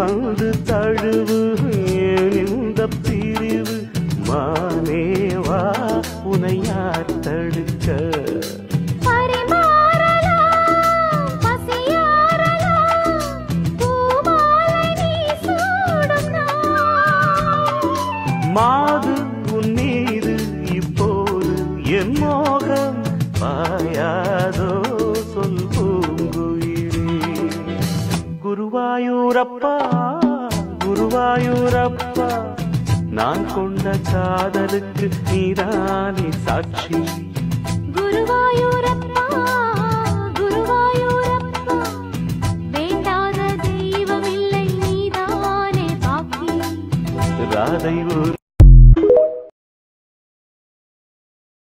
வந்து தழுவு ஏன் இந்த பிரிவு மானேவா உனை யார் தடுக்க பரிமாறலாம் பசியாறலாம் பூமாலை நீ சூடும் நாள் மாது உன் மீது இப்போது என் மோகம் பாயாதோ சொல் பூங்குயிலே குருவாயூரப்பா குருவாயூரப்பா நான் கொண்ட காதலுக்கு நீதானே சாட்சி குருவாயூரப்பா குருவாயூரப்பா வேண்டாத தெய்வமில்லை நீதானே பாக்கி ராதை ஒரு